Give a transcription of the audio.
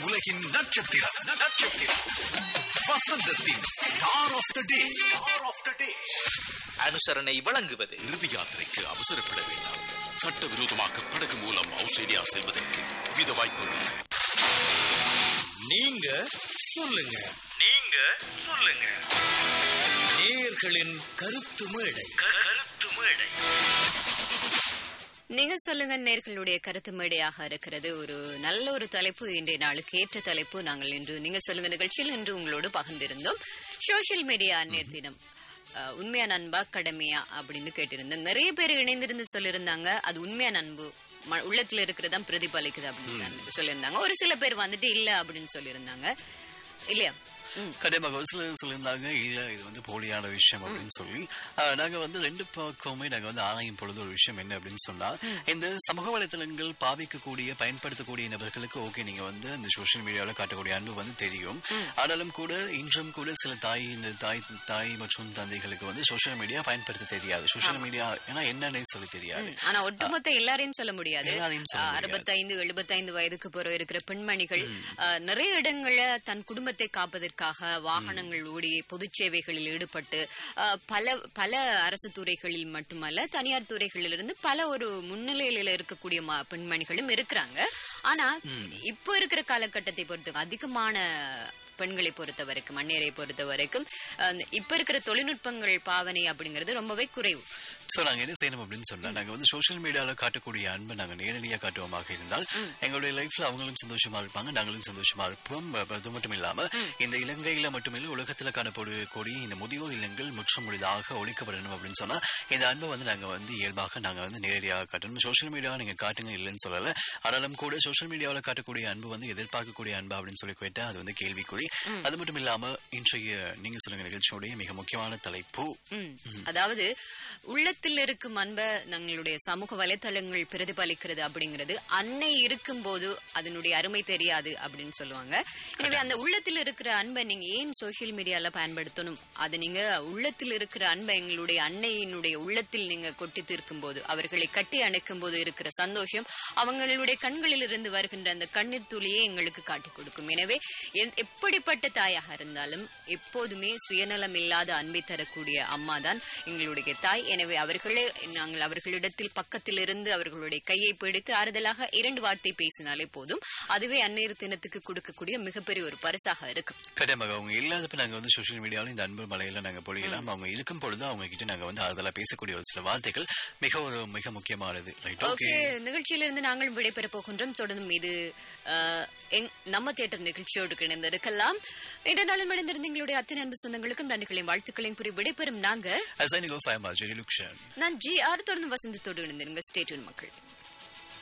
உலகின் நட்சத்திரம் நட்சத்திரம் வசந்தத்தின் star of the day star of the day அனுசரணை வழங்குவது இறுதி யாத்திரைக்கு அவசரப்பட வேண்டாம் சட்டவிரோதமாக படகு மூலம் ஆஸ்திரேலியா செல்வதற்கு வித வாய்ப்புள்ளது நீங்க சொல்லுங்க நீங்க சொல்லுங்க நேயர்களின் கருத்து மேடை கருத்து மேடை நீங்க சொல்லுங்க நேர்களுடைய கருத்து மேடையாக இருக்கிறது ஒரு நல்ல ஒரு தலைப்பு இன்றைய நாளுக்கு ஏற்ற தலைப்பு நாங்கள் இன்று நீங்க சொல்லுங்க நிகழ்ச்சியில் இன்று உங்களோடு பகிர்ந்திருந்தோம் சோஷியல் மீடியா அந்நியர் தினம் அஹ், உண்மையா நண்பா கடமையா அப்படின்னு கேட்டிருந்தோம் நிறைய பேர் இணைந்திருந்து சொல்லியிருந்தாங்க அது உண்மையா நண்பு ம- உள்ளத்துல இருக்கிறதா பிரதிபலிக்குது அப்படின்னு சொல்லி- சொல்லியிருந்தாங்க ஒரு சில பேர் வந்துட்டு இல்ல அப்படின்னு சொல்லியிருந்தாங்க இல்லையா ம் கண்டிப்பாக ஒரு சிலர் சொல்லியிருந்தாங்க இல்ல இது வந்து போலியான விஷயம் அப்படின்னு சொல்லி ஆஹ், நாங்க வந்து ரெண்டு பக்கமுமே நாங்க வந்து ஆராயும் பொழுது ஒரு விஷயம் என்ன அப்படின்னு சொன்னா இந்த சமூக வலைத்தளங்கள் பாவிக்கக்கூடிய பயன்படுத்தக்கூடிய நபர்களுக்கு ஓகே நீங்க வந்து இந்த சோஷியல் மீடியாவில் காட்டக்கூடிய அன்பு வந்து தெரியும் ஆனாலும் கூட இன்றும் கூட சில தாய் இந்த தாய் தாய் மற்றும் தந்தைகளுக்கு வந்து சோஷியல் மீடியா பயன்படுத்த தெரியாது சோஷியல் மீடியா ஏன்னா என்னன்னே சொல்லி தெரியாது ஆனா ஒட்டுமொத்த எல்லாரையும் சொல்ல முடியாது எல்லாரையும் சொல்ல முடியாது. அறுபத்தைந்து எழுபத்தைந்து வயதுக்கு பிறகு இருக்கிற பெண்மணிகள் ஆஹ், நிறைய இடங்கள்ல தன் குடும்பத்தை காப்பதற்காக வாகனங்கள் ஓடி பொது சேவைகளில் ஈடுபட்டு ஆஹ், பல பல அரசு துறைகளில் மட்டுமல்ல தனியார் துறைகளிலிருந்து பல ஒரு முன்னிலையில இருக்கக்கூடிய ம- பெண்மணிகளும் இருக்கிறாங்க ஆனா இப்போ இருக்கிற காலகட்டத்தை பொறுத்த அதிகமான பெண்களை பொறுத்த வரைக்கும் மண்ணேரை பொறுத்த வரைக்கும் அஹ், இப்ப இருக்கிற தொழில்நுட்பங்கள் பாவனை அப்படிங்கிறது ரொம்பவே குறைவு சோ நாங்க என்ன செய்யணும் அப்படின்னு சொன்னா நாங்க வந்து சோஷியல் மீடியால காட்டக்கூடிய அன்பை நாங்க நேரடியா காட்டுவோமாக இருந்தால் எங்களுடைய லைஃப்ல அவங்களும் சந்தோஷமா இருப்பாங்க நாங்களும் சந்தோஷமா இருப்போம் அப்ப அது மட்டும் இல்லாம இந்த இலங்கையில மட்டுமில்ல உலகத்துல காணப்படக்கூடிய இந்த முதியோர் இல்லங்கள் முற்றும் முழுதாக ஒழிக்கப்படணும் அப்படின்னு சொன்னா இந்த அன்பை வந்து நாங்க வந்து இயல்பாக நாங்க வந்து நேரடியாக காட்டணும் சோஷியல் மீடியாவை நீங்க காட்டுங்க இல்லைன்னு சொல்லல ஆனாலும் கூட சோஷியல் மீடியாவில் காட்டக்கூடிய அன்பு வந்து எதிர்பார்க்கக்கூடிய அன்பு அப்படின்னு சொல்லி கேட்டா அது வந்து கேள்விக்குறி அது மட்டும் இல்லாம இன்றைய நீங்க சொல்லுங்க நிகழ்ச்சியுடைய மிக முக்கியமான தலைப்பு ம். அதாவது உள்ளத்தில் இருக்கும் அன்பை நம்மளுடைய சமூக வலைத்தளங்கள் பிரதிபலிக்கிறது அப்படிங்கிறது அன்னை இருக்கும்போது அதனுடைய அருமை தெரியாது அப்படின்னு சொல்லுவாங்க எனவே அந்த உள்ளத்தில் இருக்கிற அன்பை நீங்க ஏன் சோஷியல் மீடியால பயன்படுத்தணும் அது நீங்க உள்ளத்தில் இருக்கிற அன்பை எங்களுடைய அன்னையினுடைய உள்ளத்தில் நீங்க கொட்டி தீர்க்கும் போது அவர்களை கட்டி அணைக்கும் போது இருக்கிற சந்தோஷம் அவங்களுடைய கண்களில் இருந்து வருகின்ற அந்த கண்ணீர் துளியை எங்களுக்கு காட்டி கொடுக்கும் எனவே எ- எப்படிப்பட்ட தாயாக இருந்தாலும் எப்போதுமே சுயநலம் இல்லாத அன்பை தரக்கூடிய அம்மா தான் எங்களுடைய தாய் எனவே அவர்களே நாங்கள் அவர்களிடத்தில் பக்கத்தில் இருந்து அவர்களுடைய கையை பிடித்து ஆறுதலாக இரண்டு வார்த்தை பேசினாலே போதும் அதுவே அன்னையர் தினத்துக்கு கொடுக்கக்கூடிய மிகப்பெரிய ஒரு பரிசாக இருக்கும் கண்டிப்பாக அவங்க இல்லாதப்ப நாங்க வந்து சோஷியல் மீடியாவில் இந்த அன்பு மலையில நாங்க பொழியலாம் அவங்க இருக்கும் பொழுது அவங்க கிட்ட நாங்க வந்து அதெல்லாம் பேசக்கூடிய ஒரு சில வார்த்தைகள் மிக ஒரு மிக முக்கியமானது ரைட் ஓகே ஓகே நிகழ்ச்சியிலிருந்து நாங்களும் விடைபெற போகின்றோம் தொடர்ந்து இது அஹ், எங்- நம்ம தியேட்டர் நிகழ்ச்சியோடு இணைந்திருக்கலாம் இன்று நாளில் மடைந்திருந்த எங்களுடைய அத்தனை அன்பு சொந்தங்களுக்கும் நன்றிகளையும் வாழ்த்துக்களையும் கூறி விடைபெறும் நாங்க அசைனிகோ ஃபைவ் மாஜரி லுக்ஷன் நான் ஜி ஆர் தொடர்ந்து வசந்தத்தோடு இணைந்திருங்க ஸ்டேட்யூன் மக்கள்